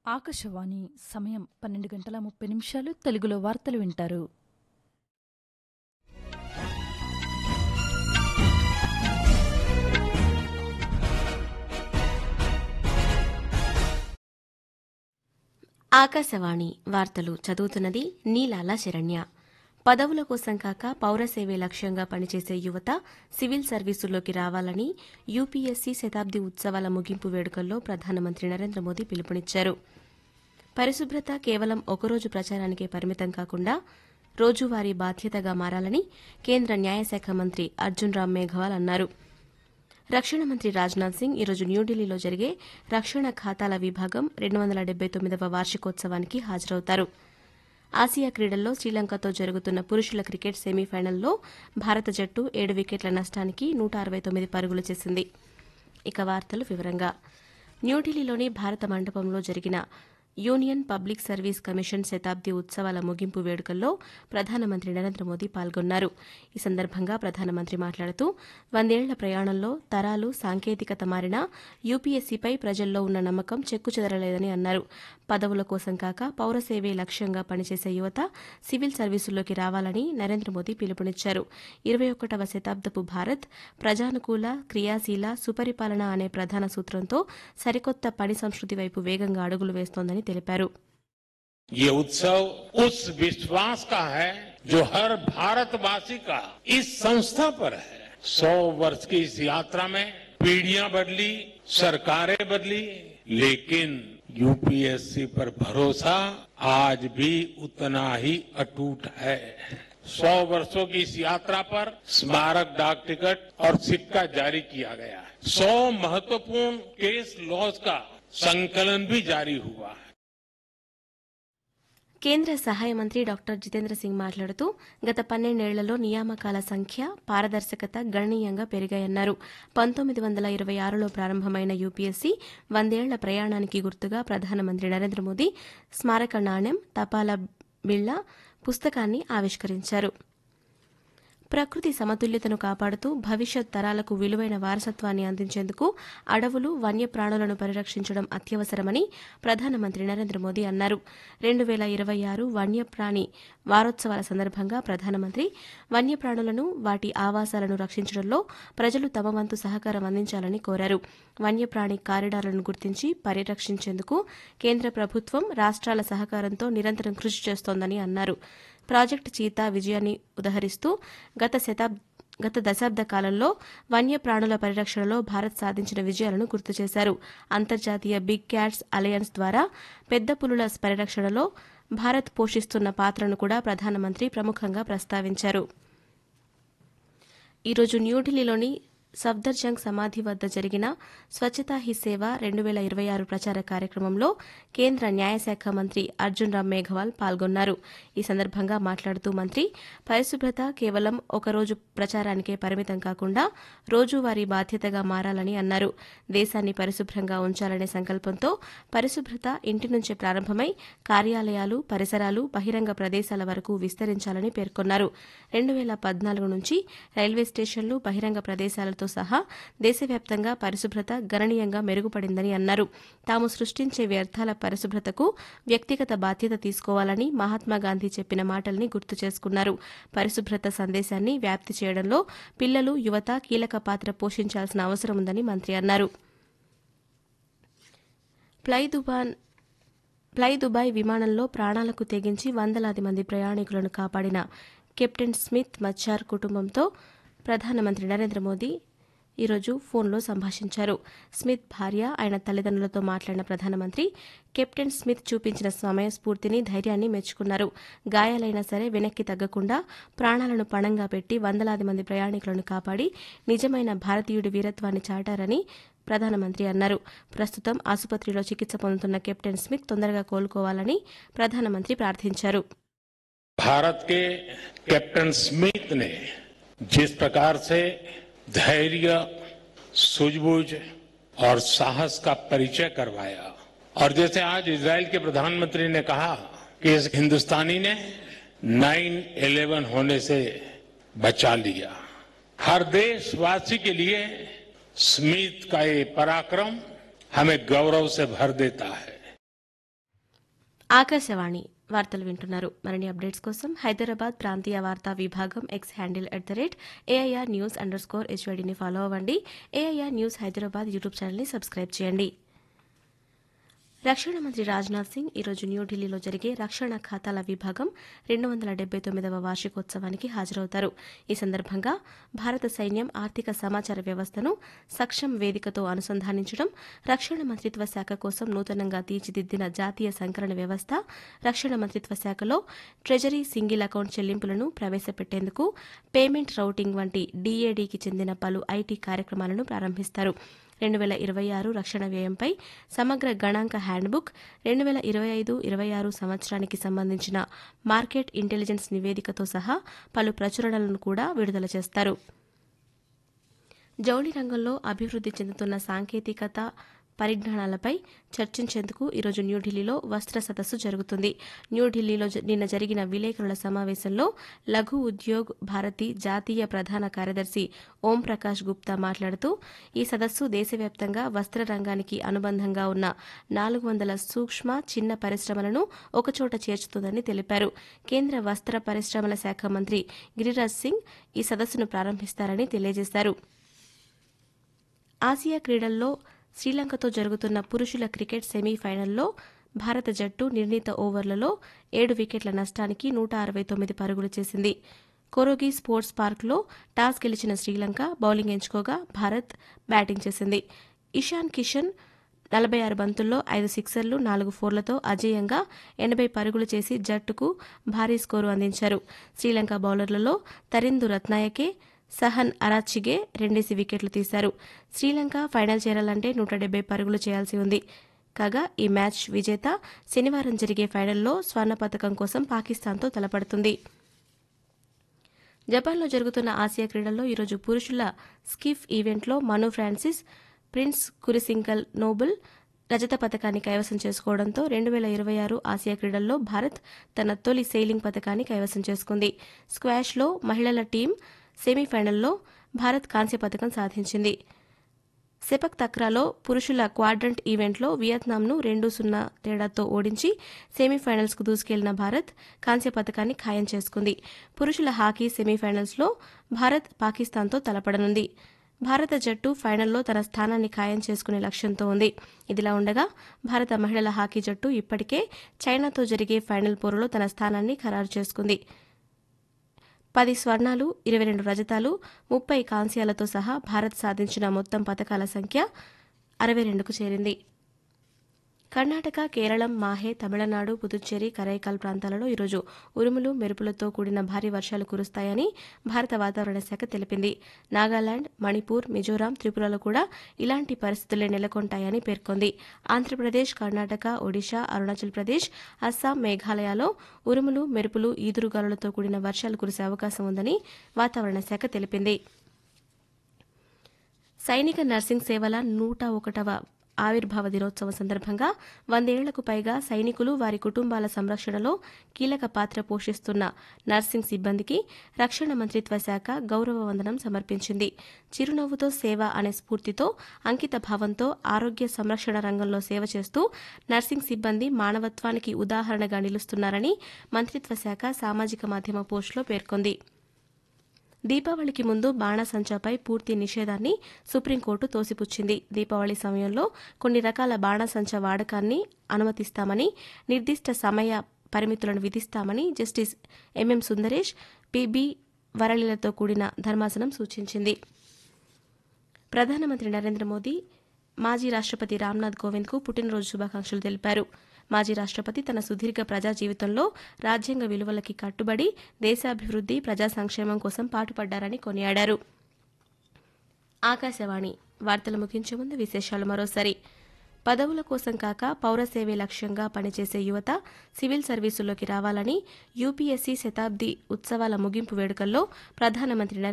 ఆకాశవాణి సమయం పన్నెండు గంటల ముప్పై నిమిషాలు తెలుగులో వార్తలు వింటారు ఆకాశవాణి వార్తలు చదువుతున్నది నీలాల శరణ్య పదవుల కోసం కాక పౌరసేవే లక్ష్యంగా పనిచేసే యువత సివిల్ సర్వీసుల్లోకి రావాలని యూపీఎస్సీ శతాబ్ది ఉత్సవాల ముగింపు వేడుకల్లో ప్రధానమంత్రి నరేంద్ర మోదీ పిలుపునిచ్చారు పరిశుభ్రత కేవలం ఒకరోజు ప్రచారానికే పరిమితం కాకుండా రోజువారీ బాధ్యతగా మారాలని కేంద్ర న్యాయశాఖ మంత్రి అర్జున్ రామ్ మేఘవాల్ అన్నారు రక్షణ మంత్రి రాజ్నాథ్ సింగ్ ఈరోజు న్యూఢిల్లీలో జరిగే రక్షణ ఖాతాల విభాగం రెండు వందల డెబ్బై తొమ్మిదవ వార్షికోత్సవానికి హాజరవుతారు ఆసియా క్రీడల్లో శ్రీలంకతో జరుగుతున్న పురుషుల క్రికెట్ సెమీఫైనల్లో భారత జట్టు ఏడు వికెట్ల నష్టానికి నూట అరవై తొమ్మిది పరుగులు చేసింది ఇక వార్తలు వివరంగా న్యూఢిల్లీలోని భారత మండపంలో జరిగిన యూనియన్ పబ్లిక్ సర్వీస్ కమిషన్ శతాబ్ది ఉత్సవాల ముగింపు వేడుకల్లో ప్రధానమంత్రి నరేంద్ర మోదీ పాల్గొన్నారు ఈ సందర్భంగా ప్రధానమంత్రి మాట్లాడుతూ వందేళ్ల ప్రయాణంలో తరాలు సాంకేతికత మారినా యూపీఎస్సీపై ప్రజల్లో ఉన్న నమ్మకం చెక్కుచెదరలేదని అన్నారు పదవుల కోసం కాక పౌరసేవే లక్ష్యంగా పనిచేసే యువత సివిల్ సర్వీసుల్లోకి రావాలని నరేంద్ర మోదీ పిలుపునిచ్చారు ఇరవై ఒకటవ శతాబ్దపు భారత్ ప్రజానుకూల క్రియాశీల సుపరిపాలన అనే ప్రధాన సూత్రంతో సరికొత్త పని సంస్కృతి వైపు వేగంగా అడుగులు వేస్తోందని తెలిపారు ये उत्सव उस विश्वास का है जो हर भारतवासी का इस संस्था पर है सौ वर्ष की इस यात्रा में पीढ़ियां बदली सरकारें बदली लेकिन यूपीएससी पर भरोसा आज भी उतना ही अटूट है सौ वर्षों की इस यात्रा पर स्मारक डाक टिकट और सिक्का जारी किया गया है सौ महत्वपूर्ण केस लॉज का संकलन भी जारी हुआ है కేంద్ర సహాయ మంత్రి డాక్టర్ జితేంద్ర సింగ్ మాట్లాడుతూ గత పన్నెండేళ్లలో నియామకాల సంఖ్య పారదర్శకత గణనీయంగా పెరిగాయన్నారు పంతొమ్మిది వందల ఇరవై ఆరులో ప్రారంభమైన యూపీఎస్సీ వందేళ్ల ప్రయాణానికి గుర్తుగా ప్రధానమంత్రి నరేంద్ర మోదీ స్మారక నాణ్యం తపాలా బిళ్ల పుస్తకాన్ని ఆవిష్కరించారు ప్రకృతి సమతుల్యతను కాపాడుతూ భవిష్యత్ తరాలకు విలువైన వారసత్వాన్ని అందించేందుకు అడవులు వన్యప్రాణులను పరిరక్షించడం అత్యవసరమని ప్రధానమంత్రి నరేంద్ర మోదీ అన్నారు రెండు వేల ఇరవై ఆరు వన్యప్రాణి వారోత్సవాల సందర్భంగా ప్రధానమంత్రి వన్యప్రాణులను వాటి ఆవాసాలను రక్షించడంలో ప్రజలు తమ వంతు సహకారం అందించాలని కోరారు వన్యప్రాణి కారిడార్లను గుర్తించి పరిరక్షించేందుకు కేంద్ర ప్రభుత్వం రాష్ట్రాల సహకారంతో నిరంతరం కృషి చేస్తోందని అన్నారు ప్రాజెక్టు చీతా విజయాన్ని ఉదహరిస్తూ గత శతాబ్ గత దశాబ్ద కాలంలో వన్యప్రాణుల పరిరక్షణలో భారత్ సాధించిన విజయాలను గుర్తు చేశారు అంతర్జాతీయ బిగ్ క్యాట్స్ అలయన్స్ ద్వారా పెద్ద పులుల పరిరక్షణలో భారత్ పోషిస్తున్న పాత్రను కూడా ప్రధానమంత్రి ప్రముఖంగా ప్రస్తావించారు ఈరోజు న్యూఢిల్లీలోని సఫ్దర్జంగ్ సమాధి వద్ద జరిగిన స్వచ్ఛతా హీ సేవ రెండు వేల ఇరవై ఆరు ప్రచార కార్యక్రమంలో కేంద్ర న్యాయశాఖ మంత్రి అర్జున్ రామ్ మేఘవాల్ పాల్గొన్నారు ఈ సందర్భంగా మాట్లాడుతూ మంత్రి పరిశుభ్రత కేవలం ఒకరోజు ప్రచారానికే పరిమితం కాకుండా రోజువారీ బాధ్యతగా మారాలని అన్నారు దేశాన్ని పరిశుభ్రంగా ఉంచాలనే సంకల్పంతో పరిశుభ్రత ఇంటి నుంచే ప్రారంభమై కార్యాలయాలు పరిసరాలు బహిరంగ ప్రదేశాల వరకు విస్తరించాలని పేర్కొన్నారు రెండు వేల పద్నాలుగు నుంచి రైల్వే స్టేషన్లు బహిరంగ ప్రదేశాలతో సహా దేశవ్యాప్తంగా పరిశుభ్రత గణనీయంగా మెరుగుపడిందని అన్నారు తాము సృష్టించే వ్యర్థాల పరిశుభ్రతకు వ్యక్తిగత బాధ్యత తీసుకోవాలని మహాత్మాగాంధీ చెప్పిన మాటల్ని గుర్తు చేసుకున్నారు పరిశుభ్రత సందేశాన్ని వ్యాప్తి చేయడంలో పిల్లలు యువత కీలక పాత్ర పోషించాల్సిన అవసరం ఉందని మంత్రి అన్నారు ప్లై దుబాన్ ప్లై దుబాయ్ విమానంలో ప్రాణాలకు తెగించి వందలాది మంది ప్రయాణికులను కాపాడిన కెప్టెన్ స్మిత్ మచ్చార్ కుటుంబంతో ప్రధానమంత్రి నరేంద్ర మోదీ ఈరోజు ఫోన్లో సంభాషించారు స్మిత్ భార్య ఆయన తల్లిదండ్రులతో మాట్లాడిన ప్రధానమంత్రి కెప్టెన్ స్మిత్ చూపించిన సమయస్ఫూర్తిని ధైర్యాన్ని మెచ్చుకున్నారు గాయాలైనా సరే వెనక్కి తగ్గకుండా ప్రాణాలను పణంగా పెట్టి వందలాది మంది ప్రయాణికులను కాపాడి నిజమైన భారతీయుడి వీరత్వాన్ని చాటారని ప్రధానమంత్రి అన్నారు ప్రస్తుతం ఆసుపత్రిలో చికిత్స పొందుతున్న కెప్టెన్ స్మిత్ తొందరగా కోలుకోవాలని ప్రధానమంత్రి ప్రార్థించారు भारत के कैप्टन स्मिथ ने जिस प्रकार से धैर्य सूझबूझ और साहस का परिचय करवाया और जैसे आज इसराइल के प्रधानमंत्री ने कहा कि इस हिंदुस्तानी ने 9/11 होने से बचा लिया हर देशवासी के लिए स्मिथ का ये पराक्रम हमें गौरव से भर देता है ఆకాశవాణి వార్తలు వింటున్నారు మరిన్ని అప్డేట్స్ కోసం హైదరాబాద్ ప్రాంతీయ వార్తా విభాగం X handle at the rate AIR news underscore స్కోర్ హెచ్వైడిని ఫాలో అవ్వండి ఏఐఆర్ న్యూస్ హైదరాబాద్ యూట్యూబ్ ఛానల్ని సబ్స్క్రైబ్ చేయండి రక్షణ మంత్రి రాజ్నాథ్ సింగ్ ఈరోజు న్యూఢిల్లీలో జరిగే రక్షణ ఖాతాల విభాగం రెండు వందల డెబ్బై తొమ్మిదవ వార్షికోత్సవానికి హాజరవుతారు ఈ సందర్భంగా భారత సైన్యం ఆర్థిక సమాచార వ్యవస్థను సక్షం వేదికతో అనుసంధానించడం రక్షణ మంత్రిత్వ శాఖ కోసం నూతనంగా తీర్చిదిద్దిన జాతీయ సంకలన వ్యవస్థ రక్షణ మంత్రిత్వ శాఖలో ట్రెజరీ సింగిల్ అకౌంట్ చెల్లింపులను ప్రవేశపెట్టేందుకు పేమెంట్ రౌటింగ్ వంటి డీఏడీకి చెందిన పలు ఐటీ కార్యక్రమాలను ప్రారంభిస్తారు రెండు వేల ఇరవై ఆరు రక్షణ వ్యయంపై సమగ్ర గణాంక హ్యాండ్బుక్ రెండు వేల ఇరవై ఐదు ఇరవై ఆరు సంవత్సరానికి సంబంధించిన మార్కెట్ ఇంటెలిజెన్స్ నివేదికతో సహా పలు ప్రచురణలను కూడా విడుదల చేస్తారు జౌళి రంగంలో అభివృద్ది చెందుతున్న సాంకేతికత పరిజ్ఞానాలపై చర్చించేందుకు ఈరోజు న్యూఢిల్లీలో వస్త్ర సదస్సు జరుగుతుంది న్యూఢిల్లీలో జ- నిన్న జరిగిన విలేకరుల సమావేశంలో లఘు ఉద్యోగ్ భారతి జాతీయ ప్రధాన కార్యదర్శి ఓం ప్రకాష్ గుప్తా మాట్లాడుతూ ఈ సదస్సు దేశవ్యాప్తంగా వస్త్ర రంగానికి అనుబంధంగా ఉన్న నాలుగు వందల సూక్ష్మ చిన్న పరిశ్రమలను ఒకచోట చేర్చుతుందని తెలిపారు కేంద్ర వస్త్ర పరిశ్రమల శాఖ మంత్రి గిరిరాజ్ సింగ్ ఈ సదస్సును ప్రారంభిస్తారని తెలియజేశారు ఆసియా క్రీడల్లో శ్రీలంకతో జరుగుతున్న పురుషుల క్రికెట్ సెమీఫైనల్లో భారత జట్టు నిర్ణీత ఓవర్లలో ఏడు వికెట్ల నష్టానికి నూట అరవై తొమ్మిది పరుగులు చేసింది కొరోగి స్పోర్ట్స్ పార్క్లో టాస్ గెలిచిన శ్రీలంక బౌలింగ్ ఎంచుకోగా భారత్ బ్యాటింగ్ చేసింది ఇషాన్ కిషన్ నలభై ఆరు బంతుల్లో ఐదు సిక్సర్లు నాలుగు ఫోర్లతో అజేయంగా ఎనభై పరుగులు చేసి జట్టుకు భారీ స్కోరు అందించారు శ్రీలంక బౌలర్లలో తరిందు రత్నాయకే సహన్ అరాచిగే రెండేసి వికెట్లు తీశారు శ్రీలంక ఫైనల్ చేరాలంటే నూట డెబ్బై పరుగులు చేయాల్సి ఉంది కాగా ఈ మ్యాచ్ విజేత శనివారం జరిగే ఫైనల్లో స్వర్ణ పథకం కోసం పాకిస్తాన్తో తలపడుతుంది జపాన్లో జరుగుతున్న ఆసియా క్రీడల్లో ఈరోజు పురుషుల స్కిఫ్ ఈవెంట్లో మను ఫ్రాన్సిస్ ప్రిన్స్ కురిసింకల్ నోబుల్ రజత పథకాన్ని కైవసం చేసుకోవడంతో రెండు వేల ఇరవై ఆరు ఆసియా క్రీడల్లో భారత్ తన తొలి సెయిలింగ్ పథకాన్ని కైవసం చేసుకుంది స్క్వాష్లో మహిళల టీం సెమీఫైనల్లో భారత్ కాంస్య పథకం సాధించింది సెపక్ తక్రాలో పురుషుల క్వాడ్రంట్ ఈవెంట్లో వియత్నాంను రెండు సున్నా తేడాతో ఓడించి సెమీఫైనల్స్కు దూసుకెళ్లిన భారత్ కాంస్య పథకాన్ని ఖాయం చేసుకుంది పురుషుల హాకీ సెమీఫైనల్స్లో భారత్ పాకిస్తాన్తో తలపడనుంది భారత జట్టు ఫైనల్లో తన స్థానాన్ని ఖాయం చేసుకునే లక్ష్యంతో ఉంది ఇదిలా ఉండగా భారత మహిళల హాకీ జట్టు ఇప్పటికే చైనాతో జరిగే ఫైనల్ పోరులో తన స్థానాన్ని ఖరారు చేసుకుంది పది స్వర్ణాలు ఇరవై రెండు రజతాలు ముప్పై కాంస్యాలతో సహా భారత్ సాధించిన మొత్తం పథకాల సంఖ్య అరవై రెండుకు చేరింది కర్ణాటక కేరళం మాహే తమిళనాడు పుదుచ్చేరి కరైకాల్ ప్రాంతాలలో ఈరోజు ఉరుములు మెరుపులతో కూడిన భారీ వర్షాలు కురుస్తాయని భారత వాతావరణ శాఖ తెలిపింది నాగాలాండ్ మణిపూర్ మిజోరాం త్రిపురలో కూడా ఇలాంటి పరిస్థితులే నెలకొంటాయని పేర్కొంది ఆంధ్రప్రదేశ్ కర్ణాటక ఒడిశా అరుణాచల్ ప్రదేశ్ అస్సాం మేఘాలయలో ఉరుములు మెరుపులు ఈదురుగాలులతో కూడిన వర్షాలు కురిసే అవకాశం ఉందని వాతావరణ శాఖ తెలిపింది సైనిక నర్సింగ్ సేవల నూట ఒకటవ ఆవిర్భావ దినోత్సవం సందర్భంగా వందేళ్లకు పైగా సైనికులు వారి కుటుంబాల సంరక్షణలో కీలక పాత్ర పోషిస్తున్న నర్సింగ్ సిబ్బందికి రక్షణ మంత్రిత్వ శాఖ గౌరవ వందనం సమర్పించింది చిరునవ్వుతో సేవ అనే స్ఫూర్తితో అంకిత భావంతో ఆరోగ్య సంరక్షణ రంగంలో సేవ చేస్తూ నర్సింగ్ సిబ్బంది మానవత్వానికి ఉదాహరణగా నిలుస్తున్నారని మంత్రిత్వ శాఖ సామాజిక మాధ్యమ పోస్టులో పేర్కొంది దీపావళికి ముందు బాణసంచాపై పూర్తి నిషేధాన్ని సుప్రీంకోర్టు తోసిపుచ్చింది దీపావళి సమయంలో కొన్ని రకాల బాణసంచా వాడకాన్ని అనుమతిస్తామని నిర్దిష్ట సమయ పరిమితులను విధిస్తామని జస్టిస్ ఎంఎం సుందరేష్ పిబి వరళిలతో కూడిన ధర్మాసనం సూచించింది ప్రధానమంత్రి నరేంద్ర మోదీ మాజీ రాష్ట్రపతి రామ్నాథ్ కోవింద్కు పుట్టినరోజు శుభాకాంక్షలు తెలిపారు మాజీ రాష్ట్రపతి తన సుదీర్ఘ ప్రజా జీవితంలో రాజ్యాంగ విలువలకి కట్టుబడి దేశాభివృద్ది ప్రజా సంక్షేమం కోసం పాటుపడ్డారని కొనియాడారు ఆకాశవాణి వార్తలు ముగించే ముందు విశేషాలు మరోసారి పదవుల కోసం కాక పౌర సేవే లక్ష్యంగా పనిచేసే యువత సివిల్ సర్వీసుల్లోకి రావాలని యూపీఎస్సీ శతాబ్ది ఉత్సవాల ముగింపు వేడుకల్లో ప్రధానమంత్రి నరేంద్ర